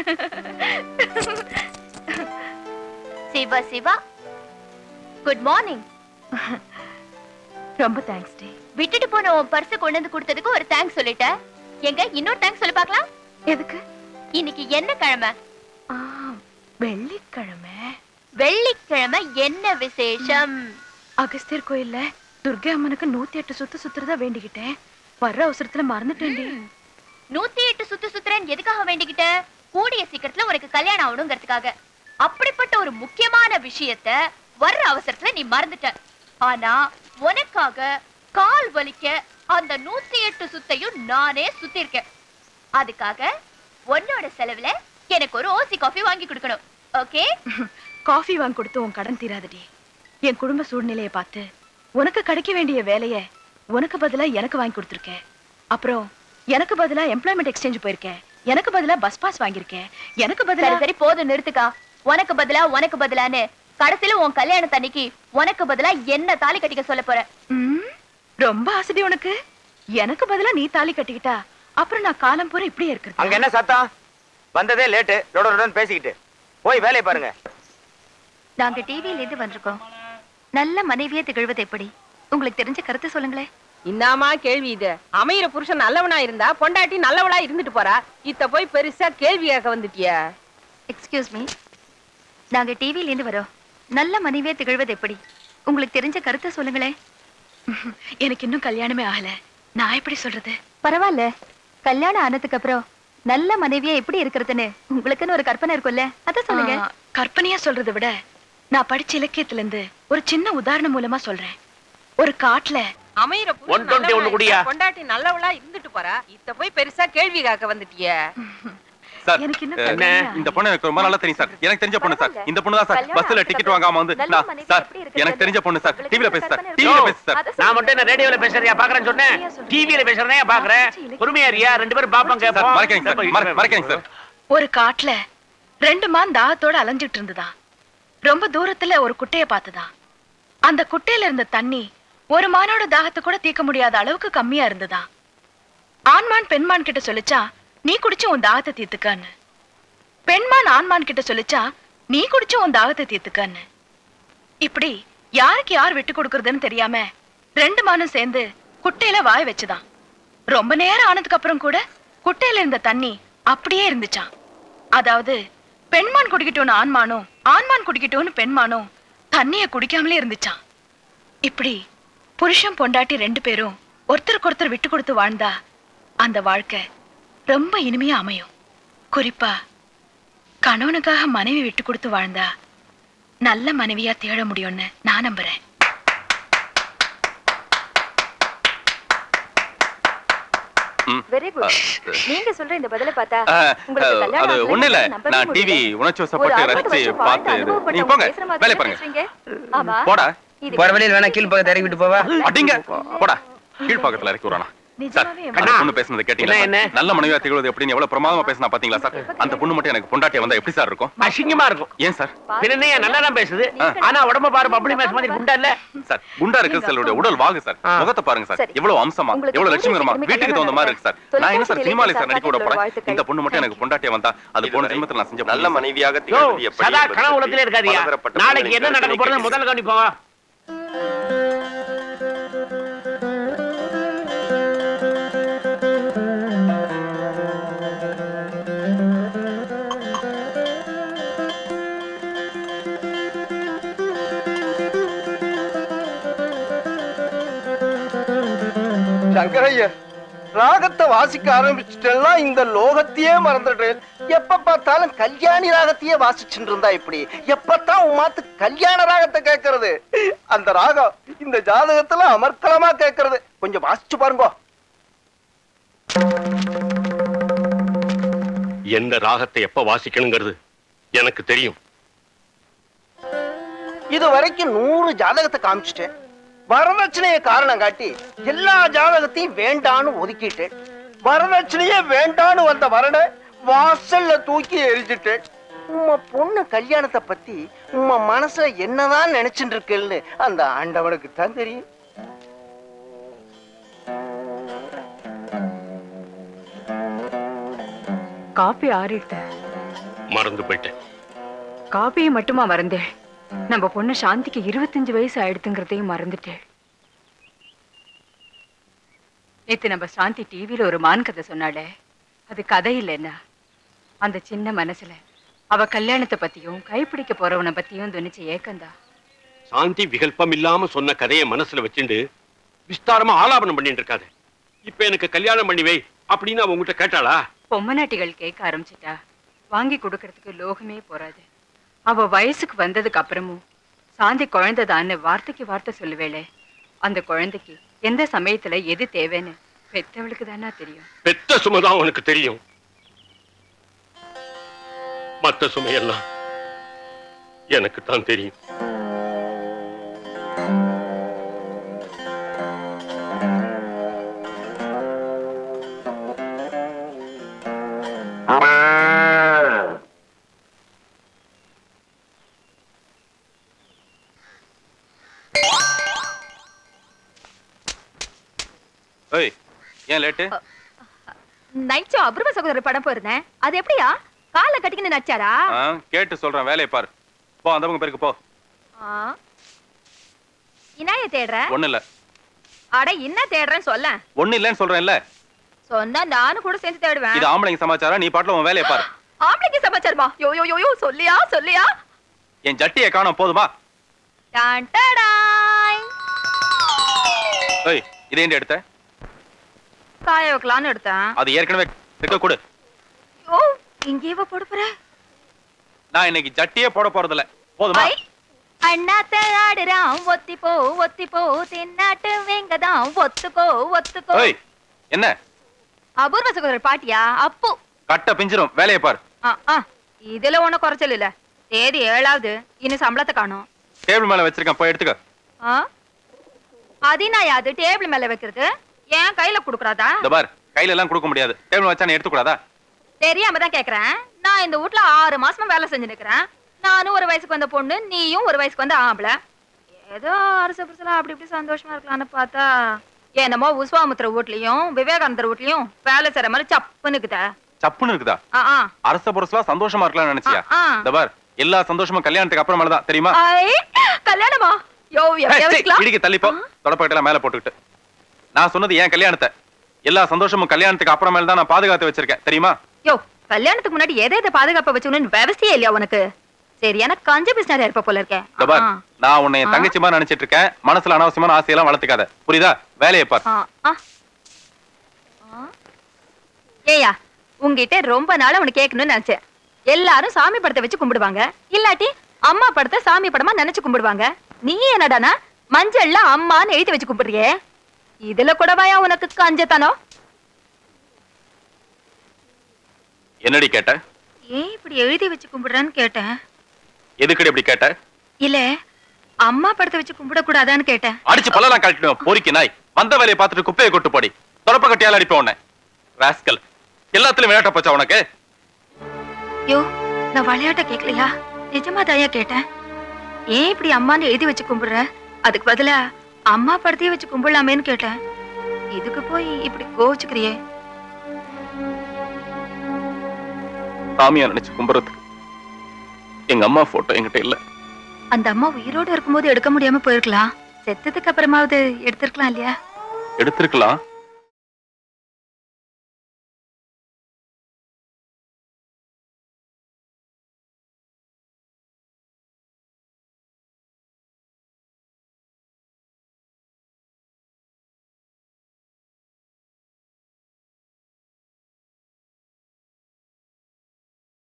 Siva Siva good morning ரொம்ப thanks டி விட்டுட்டு போன உன் பர்ஸ் கொண்டு வந்து கொடுத்ததுக்கு ஒரு தேங்க்ஸ் சொல்லிட்ட எங்க இன்னொரு தேங்க்ஸ் சொல்லி பார்க்கலாம் எதுக்கு இன்னைக்கு என்ன கிழமை ஆ, வெள்ளிக்கிழமை வெள்ளிக்கிழமை என்ன விசேஷம் அகஸ்தியர் கோயில்ல துர்கை அம்மனுக்கு நூத்தி எட்டு சுத்து சுத்துறதா வேண்டிக்கிட்டேன் வர்ற அவசரத்துல மறந்துட்டேன்டி நூத்தி எட்டு சுத்து சுத்துறேன் எதுக்காக வேண்டிக்கிட்ட கூடிய சீக்கிரத்துல உனக்கு கல்யாணம் ஆகணுங்கிறதுக்காக அப்படிப்பட்ட ஒரு முக்கியமான விஷயத்த வர்ற அவசரத்துல நீ மறந்துட்ட ஆனா உனக்காக கால் வலிக்க அந்த நூத்தி எட்டு சுத்தையும் நானே சுத்திருக்கேன் அதுக்காக உன்னோட செலவுல எனக்கு ஒரு ஓசி காஃபி வாங்கி கொடுக்கணும் ஓகே காஃபி வாங்கி கொடுத்து உன் கடன் தீராதடி என் குடும்ப சூழ்நிலையை பார்த்து உனக்கு கிடைக்க வேண்டிய வேலைய உனக்கு பதிலா எனக்கு வாங்கி கொடுத்துருக்கேன் அப்புறம் எனக்கு பதிலா எம்ப்ளாய்மெண்ட் எக்ஸ்சேஞ்ச் போயிருக்கேன் எனக்கு பதிலா பஸ் பாஸ் வாங்கியிருக்கேன் எனக்கு பதிலா சரி சரி போதும் நிறுத்துக்கா உனக்கு பதிலா உனக்கு பதிலான்னு கடைசியில உன் கல்யாணத்தன்னைக்கு உனக்கு பதிலா என்ன தாலி கட்டிக்க சொல்ல போற ம், ரொம்ப ஆசைடி உனக்கு எனக்கு பதிலா நீ தாலி கட்டிக்கிட்டா அப்புறம் நான் காலம் பூரா இப்படியே அங்க இருக்கிறது என்ன சத்தம் வந்ததே லேட்டு லொட லொடன்னு பேசிக்கிட்டு போய் வேலையை பாருங்க நாங்க டிவியில இருந்து வந்திருக்கோம் நல்ல மனைவியே திகழ்வது எப்படி உங்களுக்கு தெரிஞ்ச கருத்து சொல்லுங்களேன் இன்னாமா கேள்வி இது அமையிற புருஷன் நல்லவனா இருந்தா பொண்டாட்டி நல்லவளா இருந்துட்டு போறா இத்த போய் பெருசா கேள்வி கேட்க வந்துட்டியா எக்ஸ்கியூஸ் மீ நாங்க டிவியில இருந்து வரோம் நல்ல மனைவியே திகழ்வது எப்படி உங்களுக்கு தெரிஞ்ச கருத்தை சொல்லுங்களேன் எனக்கு இன்னும் கல்யாணமே ஆகல நான் எப்படி சொல்றது பரவாயில்ல கல்யாணம் ஆனதுக்கு அப்புறம் நல்ல மனைவியா எப்படி இருக்கிறதுன்னு உங்களுக்குன்னு ஒரு கற்பனை இருக்கும்ல அத சொல்லுங்க ஆ, கற்பனையா சொல்றதை விட நான் படிச்ச இலக்கியத்துல இருந்து ஒரு சின்ன உதாரணம் மூலமா சொல்றேன் ஒரு காட்டுல அமையிற One புருஷன் twenty நல்லவனா ஒண்ணு குடியா? இருந்தா பொண்டாட்டி நல்லவளா இருந்துட்டு போறா இத்த போய் பெருசா கேள்வி கேட்க வந்துட்டியா சார் எனக்கு இன்னும் அஹ், கல்யாணமே ஆகல. இந்த பொண்ணு எனக்கு ரொம்ப நல்லா தெரியும் சார் எனக்கு தெரிஞ்ச பொண்ணு சார் இந்த பொண்ணு தான் சார் கல்யாணம் பஸ்ல டிக்கெட் வாங்காம வந்து நல்ல நான் மனைவி சார் எப்படி இருக்கிறது? எனக்கு தெரிஞ்ச பொண்ணு சார் உங்களுக்கு டிவில பேசு சார் கற்பனை டிவில யோ, பேசு சார் அத நான் மட்டும் என்ன ரேடியோல பேசுறதையா பாக்குறேன்னு சொன்னேன் டிவியில பேசுறதையா பாக்குறேன் பொறுமையா இருக்கியா ரெண்டு பேரும் பாப்போம் சார் கேட்போம் மறைக்காதீங்க சார் மறை- மறைக்காதீங்க சார் ஒரு காட்டுல ரெண்டு மான் தாகத்தோட அலைஞ்சிட்டு இருந்துதான் ரொம்ப தூரத்துல ஒரு குட்டைய பார்த்துதான் அந்த குட்டையில இருந்த தண்ணி ஒரு மானோட தாகத்தை கூட தீர்க்க முடியாத அளவுக்கு கம்மியா இருந்துதான் ஆண்மான் பெண்மான் கிட்ட சொல்லிச்சா நீ குடிச்சு உன் தாகத்தை தீர்த்துக்கன்னு பெண்மான் ஆண்மான் கிட்ட சொல்லிச்சா நீ குடிச்சு உன் தாகத்தை தீர்த்துக்கன்னு இப்படி யாருக்கு யார் விட்டு கொடுக்கறதுன்னு தெரியாம ரெண்டு மானும் சேர்ந்து குட்டையில வாய் வச்சுதான் ரொம்ப நேரம் ஆனதுக்கு அப்புறம் கூட குட்டையில இருந்த தண்ணி அப்படியே இருந்துச்சாம் அதாவது பெண்மான் குடிக்கட்டும்னு ஆண்மானும் ஆண்மான் குடிக்கட்டும்னு பெண்மானும் தண்ணிய குடிக்காமலே இருந்துச்சாம் இப்படி புருஷன் பொண்டாட்டி ரெண்டு பேரும் ஒருத்தருக்கு ஒருத்தர் விட்டு கொடுத்து வாழ்ந்தா அந்த வாழ்க்கை ரொம்ப இனிமையா அமையும் குறிப்பா கணவனுக்காக மனைவி விட்டு கொடுத்து வாழ்ந்தா நல்ல மனைவியா தேட முடியும்னு நான் நம்புறேன் ம். வெரி குட் அஹ், நீங்க சொல்ற இந்த பதில பார்த்தா அஹ், உங்களுக்கு அஹ், கல்யாணம் அது ஆகலைன்னு ஒண்ணு இல்ல நம்பவே நான் டிவி முடியல. உணர்ச்சி ஒரு வசப்பட்டு அறுபது ரசிச்சு வருஷம் வாழ்ந்து பார்த்து நீங்க அனுபவப்பட்டவங்க போங்க பேசுற மாதிரி வேலை தானே பாருங்க பேசுறீங்க? ஆமா போடா இது போற வழியில் வேணா கீழ் பக்கத்தை இறக்கி விட்டு போவா அடிங்க போடா கீழ் பக்கத்துல இறக்கி விடுறானா சார் நிஜமாவே அந்த அண்ணா. பொண்ணு பேசுனது கேட்டீங்களா என்ன, சார்? என்ன? நல்ல மனைவியா திகழ்வது எப்படின்னு எவ்வளவு பிரமாதமா பேசினா பாத்தீங்களா சார் அந்த பொண்ணு மட்டும் எனக்கு பொண்டாட்டியா வந்தா எப்படி சார் இருக்கும் அசிங்கமா இருக்கும் ஏன் சார் பின்ன நல்லா தான் பேசுது ஆனா உடம்ப பாரு பப்பளி மேஸ் மாதிரி குண்டா இல்ல சார் குண்டா இருக்கு சார் உடல் வாகு சார் ஆ. முகத்தை பாருங்க சார் சரி. எவ்வளவு அம்சமா உங்களுக்கு எவ்வளவு லட்சுமிகரமா கூடிய வீட்டுக்கு சீக்கிரமே தகுந்த மாதிரி இருக்கு சார் கல்யாணம் நான் என்ன சார் தொலைக்காட்சி சினிமாலே சார் நடிக்க விட நிலையத்தில் போறேன் வாழ்த்துக்கள். இந்த பொண்ணு மட்டும் எனக்கு பொண்டாட்டியா வந்தா அது போன ஜென்மத்துல நான் செஞ்ச நல்ல புண்ணியம் சார். மனைவியாக யோ, திகழ்வது எப்படி சதா என்பது கனவு பற்றி உலகத்திலே இருக்காதியா பலதரப்பட்ட நாளைக்கு என்ன பெண்களின் நடக்க போறது கருத்தினை முதல்ல கவனிப்போம் சங்கரையர் ராகத்தை வாசிக்க ஆரம்பிச்சுட்டேன்னா இந்த லோகத்தையே மறந்துடுறேன் எப்ப பார்த்தாலும் கல்யாணி ராகத்தையே வாசிச்சுட்டு இருந்தா இப்படி எப்பத்தான் உன் மாத்து கல்யாண ராகத்தை கேட்கறது அந்த ராகம் இந்த ஜாதகத்துல அமர்க்கலமா கேட்கறது கொஞ்சம் வாசிச்சு பாருங்க எந்த ராகத்தை எப்ப வாசிக்கணுங்கிறது எனக்கு தெரியும் இது வரைக்கும் நூறு ஜாதகத்தை காமிச்சிட்டேன் வரதட்சணையை காரணம் காட்டி எல்லா ஜாதகத்தையும் வேண்டான்னு ஒதுக்கிட்டேன் வரதட்சணையே வேண்டான்னு வந்த வரனை வாசல்ல தூக்கி எரிஞ்சிட்டேன் உம்ம பொண்ணு கல்யாணத்தை பத்தி உம்ம மனசுல என்னதான் நினைச்சுட்டு இருக்கேன்னு அந்த ஆண்டவனுக்கு தான் தெரியும் காப்பி ஆறிட்டு மறந்து போயிட்டேன் காப்பியை மட்டுமா மறந்தேன் நம்ம பொண்ணு சாந்திக்கு இருபத்தஞ்சு வயசு ஆயிடுத்துங்கிறதையும் மறந்துட்டேன் நேத்து நம்ம சாந்தி டிவியில ஒரு மான் கதை சொன்னாளே அது கதை இல்லைன்னா அந்த சின்ன மனசுல அவ கல்யாணத்தை பத்தியும் கைப்பிடிக்க போறவனை பத்தியும் துணிச்ச ஏக்கந்தா சாந்தி விகல்பம் இல்லாம சொன்ன கதையை மனசுல வச்சுண்டு விஸ்தாரமா ஆலாபனம் பண்ணிட்டு இருக்காது இப்ப எனக்கு கல்யாணம் பண்ணி வை அப்படின்னு அவ உங்ககிட்ட கேட்டாளா பொம்மநாட்டிகள் கேட்க ஆரம்பிச்சிட்டா வாங்கி கொடுக்கறதுக்கு லோகமே போறாது அவ வயசுக்கு வந்ததுக்கு அப்புறமும் சாந்தி குழந்தைதான்னு வார்த்தைக்கு வார்த்தை சொல்லுவேளே அந்த குழந்தைக்கு எந்த சமயத்துல எது தேவைன்னு பெத்தவளுக்கு தானா தெரியும் பெத்த சுமைதான் உனக்கு தெரியும் மத்த சுமையெல்லாம் எனக்கு தான் தெரியும் ஏய் ஏன் லேட்டு நைச்சோ அபூர்வ சகோதரர் படம் போயிருந்தேன் அது எப்படியா காலை கட்டிக்கின்னு நச்சாரா கேட்டு சொல்றேன் வேலையை பாரு போ அந்த பக்கம் பேருக்கு போ இனாய தேடுற ஒண்ணு இல்ல அட என்ன தேடுறேன்னு சொல்ல ஒண்ணு இல்லைன்னு சொல்றேன்ல சொன்னா நானும் கூட சேர்ந்து தேடுவேன் இது ஆம்பளைங்க சமாச்சாரம் நீ பாட்டுல உன் வேலையை பாரு ஆம்பளைக்கு சமாச்சாரமா யோ யோ யோ யோ சொல்லியா சொல்லியா என் ஜட்டியை காணோம் போதுமா டான் டடாய். ஏய் இதே எடுத்த காய வைக்கலாம்னு எடுத்தேன் அது ஏற்கனவே இருக்க கொடு ஓ இங்கேவா போட போற நான் இன்னைக்கு ஜட்டியே போட போறது இல்ல போதுமா ஐ, அண்ணாத்த ஆடுறான் ஒத்தி போ ஒத்தி போ தென்னாட்டு வெங்கதான் ஒத்துக்கோ ஒத்துக்கோ ஏய் என்ன அபூர்வ சகோதரர் பாட்டியா அப்பு கட்ட பிஞ்சிரும் வேலையை பாரு ஆ, ஆ, இதுல ஒண்ணும் குறைச்சல் இல்ல தேதி ஏழாவது இன்னும் சம்பளத்தை காணும் டேபிள் மேல வச்சிருக்கேன் போய் எடுத்துக்க ஆ? அது நான் அது டேபிள் மேல வைக்கிறது ஏன் கையில குடுக்குறாதா இந்த பார் கையில எல்லாம் கொடுக்க முடியாது டேபிள் வச்சா நீ எடுத்துக்கூடாதா தெரியாம தான் கேக்குறேன் நான் இந்த வீட்ல ஆறு மாசமா வேலை செஞ்சு நிக்கிறேன் நானும் ஒரு வயசுக்கு வந்த பொண்ணு நீயும் ஒரு வயசுக்கு வந்த ஆம்பளை ஏதோ அரசு புருஷலா அப்படி இப்படி சந்தோஷமா இருக்கலாம்னு பார்த்தா என்னமோ உஸ்வாமுத்திர வீட்லயும் விவேகானந்தர் வீட்லயும் வேலை செய்யற மாதிரி சப்புன்னு இருக்குதா சப்புன்னு இருக்குதா ஆ, ஆ. அரச புரசலா சந்தோஷமா இருக்கலாம்னு நினைச்சியா ஆ, ஆ. இந்த பார் எல்லா சந்தோஷமும் கல்யாணத்துக்கு அப்புறமேல தான் தெரியுமா ஐ, கல்யாணமா யோ ஏய், எப்படியா சீ, வச்சுக்கலாம் இடிக்க தள்ளிப்போ தொடப்பக்கட்டெல்லாம் மேல போட்டுக்கிட்டு நான் சொன்னது ஏன் கல்யாணத்தை எல்லா சந்தோஷமும் கல்யாணத்துக்கு அப்புறமேல தான் நான் பாதுகாத்து வச்சிருக்கேன் தெரியுமா யோ கல்யாணத்துக்கு முன்னாடி எதை எதை பாதுகாப்ப வச்சுக்கணும்னு விவசாயம் இல்லையா உனக்கு சரியான கஞ்ச பிசினாரியா இருப்ப போல இருக்கேன் இந்த பார் ஆ, நான் உன்னை என் தங்கச்சி மாதிரி நினைச்சிட்டு இருக்கேன் மனசுல அனாவசியமான ஆசையெல்லாம் வளர்த்துக்காத புரியுதா வேலையை பார் ஆ, ஆ. ஆ. ஏய்யா உங்ககிட்ட ரொம்ப நாளா உனக்கு கேட்கணும்னு நினைச்சேன் எல்லாரும் சாமி படத்தை வச்சு கும்பிடுவாங்க இல்லாட்டி அம்மா படத்தை சாமி படமா நினைச்சு கும்பிடுவாங்க நீ என்னடானா மஞ்சள்ல அம்மான்னு எழுதி வச்சு கும்பிடுறியே இதுல கூடவாயா உனக்கு கஞ்சத்தனம் என்னடி கேட்ட ஏன் இப்படி எழுதி வச்சு கும்பிடுறான்னு கேட்டேன் எதுக்கடி இப்படி கேட்ட இல்ல அம்மா படத்தை வச்சு கும்பிடக்கூடாதான்னு கேட்டேன் அடிச்சு பல்லெல்லாம் கழட்டிடுவேன் பொறிக்கு நாய் வந்த வேலையை பார்த்துட்டு குப்பையை கொட்டு போடி தொடப்ப கட்டியால அடிப்பேன் உன்னை ராஸ்கல் எல்லாத்துலயும் விளையாட்ட போச்சா உனக்கு யோ நான் விளையாட்ட கேட்கலையா நிஜமா தாயா கேட்டேன் ஏன் இப்படி அம்மான்னு எழுதி வச்சு கும்பிடுற அதுக்கு பதிலா அம்மா படத்தையே வச்சு கும்பிடலாமேன்னு கேட்டேன் இதுக்கு போய் இப்படி கோவிச்சுக்கிறியே சாமியா நினைச்சு கும்புறதுக்கு எங்க அம்மா போட்டோ என்கிட்ட இல்ல அந்த அம்மா உயிரோட இருக்கும்போது எடுக்க முடியாம போயிருக்கலாம் செத்ததுக்கு அப்புறமாவது எடுத்திருக்கலாம் இல்லையா எடுத்திருக்கலாம்